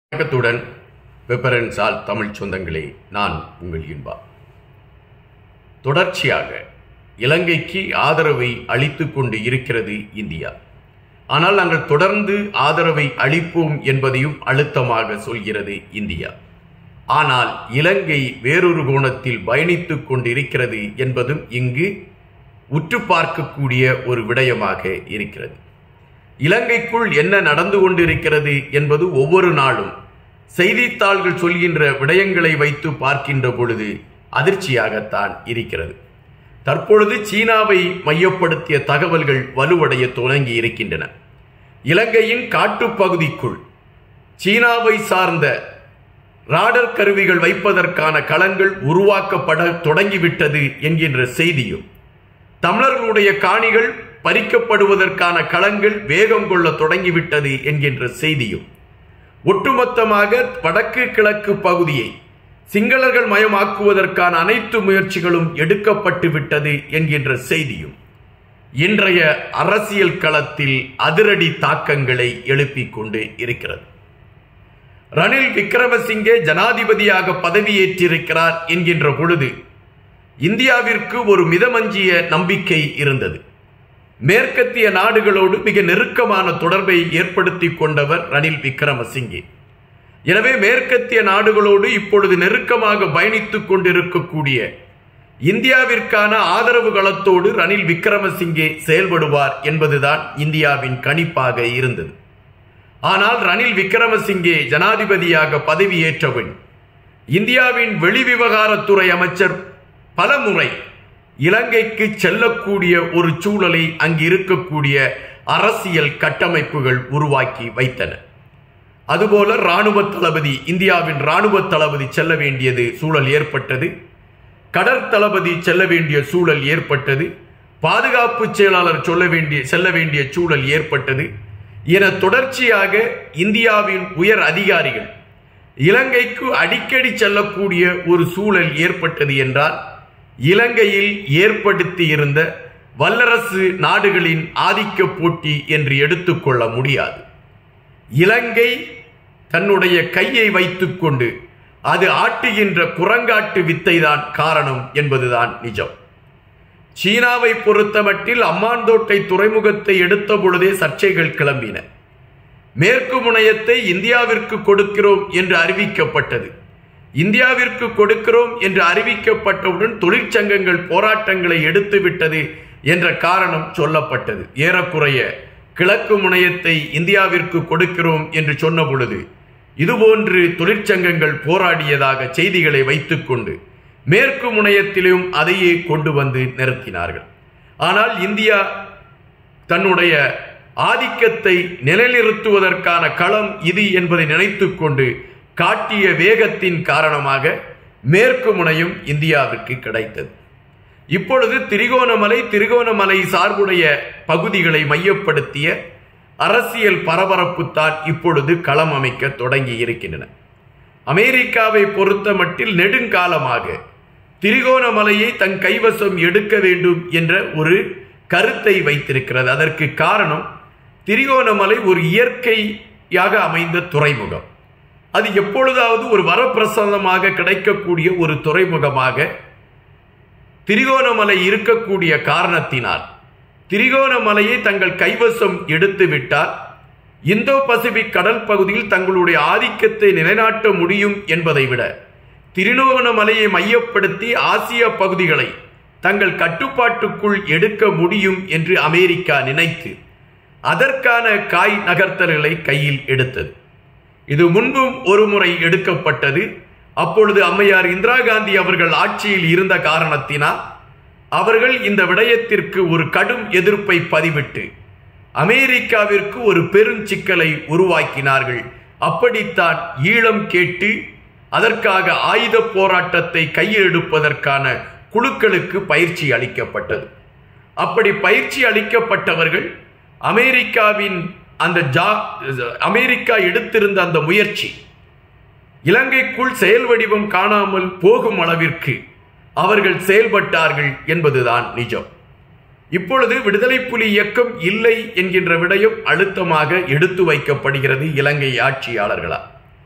வணக்கத்துடன் வெப்பரன்சால் தமிழ் சொந்தங்களே நான் உங்கள் இன்பா தொடர்ச்சியாக இலங்கைக்கு ஆதரவை அளித்துக் கொண்டு இருக்கிறது இந்தியா ஆனால் நாங்கள் தொடர்ந்து ஆதரவை அளிப்போம் என்பதையும் அழுத்தமாக சொல்கிறது இந்தியா ஆனால் இலங்கை வேறொரு கோணத்தில் பயணித்துக் கொண்டிருக்கிறது என்பதும் இங்கு உற்று பார்க்கக்கூடிய ஒரு விடயமாக இருக்கிறது இலங்கைக்குள் என்ன நடந்து கொண்டிருக்கிறது என்பது ஒவ்வொரு நாளும் செய்தித்தாள்கள் சொல்கின்ற விடயங்களை வைத்து பார்க்கின்ற பொழுது அதிர்ச்சியாகத்தான் இருக்கிறது தற்பொழுது சீனாவை மையப்படுத்திய தகவல்கள் வலுவடைய தொடங்கி இருக்கின்றன இலங்கையின் காட்டுப்பகுதிக்குள் சீனாவை சார்ந்த ராடர் கருவிகள் வைப்பதற்கான களங்கள் உருவாக்கப்பட தொடங்கிவிட்டது என்கின்ற செய்தியும் தமிழர்களுடைய காணிகள் பறிக்கப்படுவதற்கான களங்கள் வேகம் கொள்ள தொடங்கிவிட்டது என்கின்ற செய்தியும் ஒட்டுமொத்தமாக வடக்கு கிழக்கு பகுதியை சிங்களர்கள் மயமாக்குவதற்கான அனைத்து முயற்சிகளும் எடுக்கப்பட்டு விட்டது என்கின்ற செய்தியும் இன்றைய அரசியல் களத்தில் அதிரடி தாக்கங்களை எழுப்பிக் கொண்டு இருக்கிறது ரணில் விக்ரமசிங்கே ஜனாதிபதியாக பதவியேற்றிருக்கிறார் என்கின்ற பொழுது இந்தியாவிற்கு ஒரு மிதமஞ்சிய நம்பிக்கை இருந்தது மேற்கத்திய நாடுகளோடு மிக நெருக்கமான தொடர்பை ஏற்படுத்தி கொண்டவர் ரணில் விக்ரமசிங்கே எனவே மேற்கத்திய நாடுகளோடு இப்பொழுது நெருக்கமாக பயணித்துக் கொண்டிருக்கக்கூடிய இந்தியாவிற்கான ஆதரவு களத்தோடு ரணில் விக்ரமசிங்கே செயல்படுவார் என்பதுதான் இந்தியாவின் கணிப்பாக இருந்தது ஆனால் ரணில் விக்ரமசிங்கே ஜனாதிபதியாக பதவியேற்றவன் இந்தியாவின் வெளிவிவகாரத்துறை அமைச்சர் பல முறை இலங்கைக்கு செல்லக்கூடிய ஒரு சூழலை அங்கு இருக்கக்கூடிய அரசியல் கட்டமைப்புகள் உருவாக்கி வைத்தன அதுபோல ராணுவ தளபதி இந்தியாவின் ராணுவ தளபதி செல்ல வேண்டியது சூழல் ஏற்பட்டது கடற்தளபதி செல்ல வேண்டிய சூழல் ஏற்பட்டது பாதுகாப்பு செயலாளர் சொல்ல வேண்டிய செல்ல வேண்டிய சூழல் ஏற்பட்டது என தொடர்ச்சியாக இந்தியாவின் உயர் அதிகாரிகள் இலங்கைக்கு அடிக்கடி செல்லக்கூடிய ஒரு சூழல் ஏற்பட்டது என்றால் இலங்கையில் ஏற்படுத்தி இருந்த வல்லரசு நாடுகளின் ஆதிக்க போட்டி என்று எடுத்துக்கொள்ள முடியாது இலங்கை தன்னுடைய கையை வைத்துக்கொண்டு அது ஆட்டுகின்ற குரங்காட்டு வித்தைதான் காரணம் என்பதுதான் நிஜம் சீனாவை பொறுத்தமட்டில் அம்மாந்தோட்டை துறைமுகத்தை எடுத்த பொழுதே சர்ச்சைகள் கிளம்பின மேற்கு முனையத்தை இந்தியாவிற்கு கொடுக்கிறோம் என்று அறிவிக்கப்பட்டது இந்தியாவிற்கு கொடுக்கிறோம் என்று அறிவிக்கப்பட்டவுடன் தொழிற்சங்கங்கள் போராட்டங்களை எடுத்துவிட்டது என்ற காரணம் சொல்லப்பட்டது ஏறக்குறைய கிழக்கு முனையத்தை இந்தியாவிற்கு கொடுக்கிறோம் என்று சொன்ன பொழுது இதுபோன்று தொழிற்சங்கங்கள் போராடியதாக செய்திகளை வைத்துக்கொண்டு மேற்கு முனையத்திலும் அதையே கொண்டு வந்து நிறுத்தினார்கள் ஆனால் இந்தியா தன்னுடைய ஆதிக்கத்தை நிலைநிறுத்துவதற்கான களம் இது என்பதை நினைத்துக்கொண்டு காட்டிய வேகத்தின் காரணமாக மேற்கு முனையும் இந்தியாவிற்கு கிடைத்தது இப்பொழுது திரிகோணமலை திரிகோணமலை சார்புடைய பகுதிகளை மையப்படுத்திய அரசியல் பரபரப்பு தான் இப்பொழுது களம் அமைக்க தொடங்கி இருக்கின்றன அமெரிக்காவை பொறுத்த மட்டில் நெடுங்காலமாக திரிகோணமலையை தன் கைவசம் எடுக்க வேண்டும் என்ற ஒரு கருத்தை வைத்திருக்கிறது அதற்கு காரணம் திரிகோணமலை ஒரு இயற்கையாக அமைந்த துறைமுகம் அது எப்பொழுதாவது ஒரு வரப்பிரசாதமாக கிடைக்கக்கூடிய ஒரு துறைமுகமாக திரிகோணமலை இருக்கக்கூடிய காரணத்தினால் திரிகோணமலையை தங்கள் கைவசம் எடுத்து விட்டால் இந்தோ பசிபிக் கடல் பகுதியில் தங்களுடைய ஆதிக்கத்தை நிலைநாட்ட முடியும் என்பதை விட திருநோகணமலையை மையப்படுத்தி ஆசிய பகுதிகளை தங்கள் கட்டுப்பாட்டுக்குள் எடுக்க முடியும் என்று அமெரிக்கா நினைத்து அதற்கான காய் நகர்த்தல்களை கையில் எடுத்தது இது முன்பும் ஒரு முறை எடுக்கப்பட்டது அப்பொழுது அம்மையார் இந்திரா காந்தி அவர்கள் ஆட்சியில் இருந்த காரணத்தினால் அவர்கள் இந்த விடயத்திற்கு ஒரு கடும் எதிர்ப்பை பதிவிட்டு அமெரிக்காவிற்கு ஒரு பெருஞ்சிக்கலை உருவாக்கினார்கள் அப்படித்தான் ஈழம் கேட்டு அதற்காக ஆயுத போராட்டத்தை கையில் எடுப்பதற்கான குழுக்களுக்கு பயிற்சி அளிக்கப்பட்டது அப்படி பயிற்சி அளிக்கப்பட்டவர்கள் அமெரிக்காவின் அந்த ஜா அமெரிக்கா எடுத்திருந்த அந்த முயற்சி இலங்கைக்குள் செயல் வடிவம் காணாமல் போகும் அளவிற்கு அவர்கள் செயல்பட்டார்கள் என்பதுதான் நிஜம் இப்பொழுது விடுதலை புலி இயக்கம் இல்லை என்கின்ற விடயம் அழுத்தமாக எடுத்து வைக்கப்படுகிறது இலங்கை ஆட்சியாளர்களால்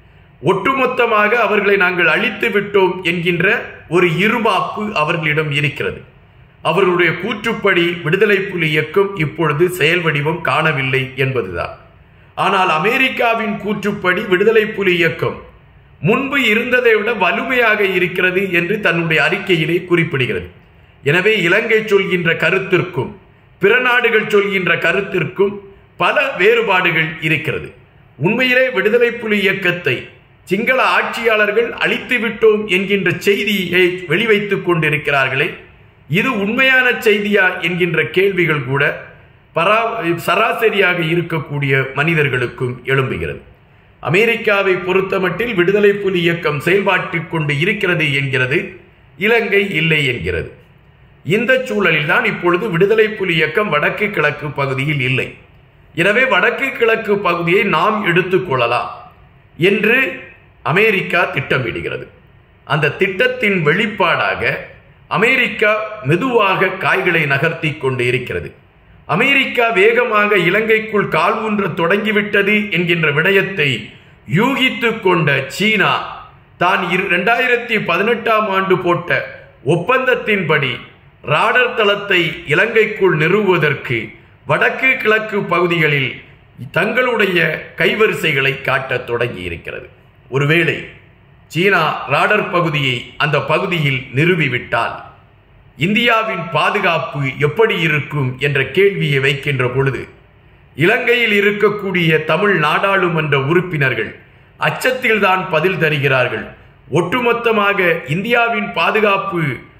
ஒட்டுமொத்தமாக அவர்களை நாங்கள் அழித்து விட்டோம் என்கின்ற ஒரு இருமாப்பு அவர்களிடம் இருக்கிறது அவர்களுடைய கூற்றுப்படி விடுதலை புலி இயக்கம் இப்பொழுது செயல் வடிவம் காணவில்லை என்பதுதான் ஆனால் அமெரிக்காவின் கூற்றுப்படி விடுதலை புலி இயக்கம் முன்பு இருந்ததை விட வலிமையாக இருக்கிறது என்று தன்னுடைய அறிக்கையிலே குறிப்பிடுகிறது எனவே இலங்கை சொல்கின்ற கருத்திற்கும் பிற நாடுகள் சொல்கின்ற கருத்திற்கும் பல வேறுபாடுகள் இருக்கிறது உண்மையிலே விடுதலை புலி இயக்கத்தை சிங்கள ஆட்சியாளர்கள் அழித்து விட்டோம் என்கின்ற செய்தியை வெளிவைத்துக் கொண்டிருக்கிறார்களே இது உண்மையான செய்தியா என்கின்ற கேள்விகள் கூட பரா சராசரியாக இருக்கக்கூடிய மனிதர்களுக்கும் எழும்புகிறது அமெரிக்காவை பொறுத்தமட்டில் விடுதலை புலி இயக்கம் செயல்பாட்டில் கொண்டு இருக்கிறது என்கிறது இலங்கை இல்லை என்கிறது இந்த சூழலில் தான் இப்பொழுது விடுதலை புலி இயக்கம் வடக்கு கிழக்கு பகுதியில் இல்லை எனவே வடக்கு கிழக்கு பகுதியை நாம் எடுத்துக்கொள்ளலாம் என்று அமெரிக்கா திட்டமிடுகிறது அந்த திட்டத்தின் வெளிப்பாடாக அமெரிக்கா மெதுவாக காய்களை நகர்த்தி கொண்டு இருக்கிறது அமெரிக்கா வேகமாக இலங்கைக்குள் கால் ஊன்ற தொடங்கிவிட்டது என்கின்ற விடயத்தை யூகித்துக் கொண்ட சீனா தான் இரண்டாயிரத்தி பதினெட்டாம் ஆண்டு போட்ட ஒப்பந்தத்தின்படி ராடர் தளத்தை இலங்கைக்குள் நிறுவுவதற்கு வடக்கு கிழக்கு பகுதிகளில் தங்களுடைய கைவரிசைகளை காட்டத் தொடங்கி இருக்கிறது ஒருவேளை சீனா ராடர் பகுதியை அந்த பகுதியில் நிறுவிவிட்டால் இந்தியாவின் பாதுகாப்பு எப்படி இருக்கும் என்ற கேள்வியை வைக்கின்ற பொழுது இலங்கையில் இருக்கக்கூடிய தமிழ் நாடாளுமன்ற உறுப்பினர்கள் அச்சத்தில்தான் பதில் தருகிறார்கள் ஒட்டுமொத்தமாக இந்தியாவின் பாதுகாப்பு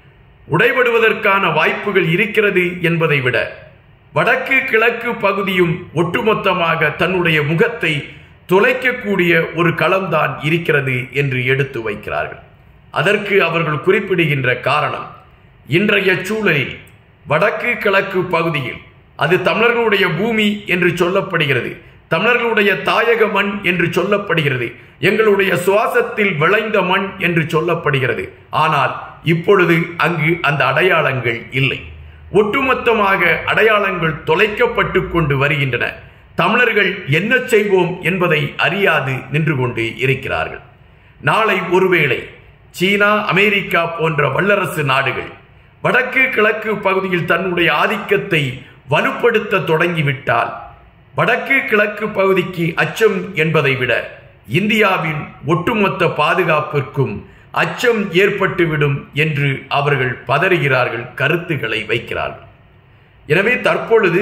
உடைபடுவதற்கான வாய்ப்புகள் இருக்கிறது என்பதை விட வடக்கு கிழக்கு பகுதியும் ஒட்டுமொத்தமாக தன்னுடைய முகத்தை தொலைக்கக்கூடிய ஒரு களம்தான் இருக்கிறது என்று எடுத்து வைக்கிறார்கள் அதற்கு அவர்கள் குறிப்பிடுகின்ற காரணம் இன்றைய சூழலில் வடக்கு கிழக்கு பகுதியில் அது தமிழர்களுடைய பூமி என்று சொல்லப்படுகிறது தமிழர்களுடைய தாயக மண் என்று சொல்லப்படுகிறது எங்களுடைய சுவாசத்தில் விளைந்த மண் என்று சொல்லப்படுகிறது ஆனால் இப்பொழுது அங்கு அந்த அடையாளங்கள் இல்லை ஒட்டுமொத்தமாக அடையாளங்கள் தொலைக்கப்பட்டு கொண்டு வருகின்றன தமிழர்கள் என்ன செய்வோம் என்பதை அறியாது நின்று கொண்டு இருக்கிறார்கள் நாளை ஒருவேளை சீனா அமெரிக்கா போன்ற வல்லரசு நாடுகள் வடக்கு கிழக்கு பகுதியில் தன்னுடைய ஆதிக்கத்தை வலுப்படுத்த தொடங்கிவிட்டால் வடக்கு கிழக்கு பகுதிக்கு அச்சம் என்பதை விட இந்தியாவின் ஒட்டுமொத்த பாதுகாப்பிற்கும் அச்சம் ஏற்பட்டுவிடும் என்று அவர்கள் பதறுகிறார்கள் கருத்துக்களை வைக்கிறார்கள் எனவே தற்பொழுது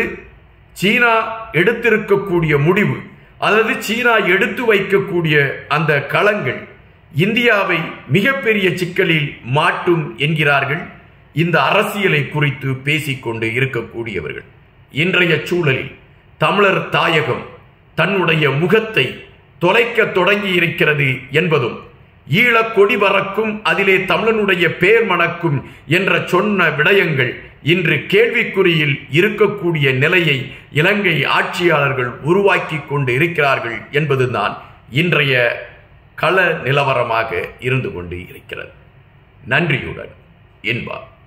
சீனா எடுத்திருக்கக்கூடிய முடிவு அதாவது சீனா எடுத்து வைக்கக்கூடிய அந்த களங்கள் இந்தியாவை மிகப்பெரிய சிக்கலில் மாட்டும் என்கிறார்கள் இந்த அரசியலை குறித்து பேசிக்கொண்டு இருக்கக்கூடியவர்கள் இன்றைய சூழலில் தமிழர் தாயகம் தன்னுடைய முகத்தை தொலைக்க தொடங்கி இருக்கிறது என்பதும் ஈழக் கொடி பறக்கும் அதிலே தமிழனுடைய பேர் மணக்கும் என்ற சொன்ன விடயங்கள் இன்று கேள்விக்குறியில் இருக்கக்கூடிய நிலையை இலங்கை ஆட்சியாளர்கள் உருவாக்கி கொண்டு இருக்கிறார்கள் என்பதுதான் இன்றைய கள நிலவரமாக இருந்து கொண்டு இருக்கிறது நன்றியுடன் என்பார்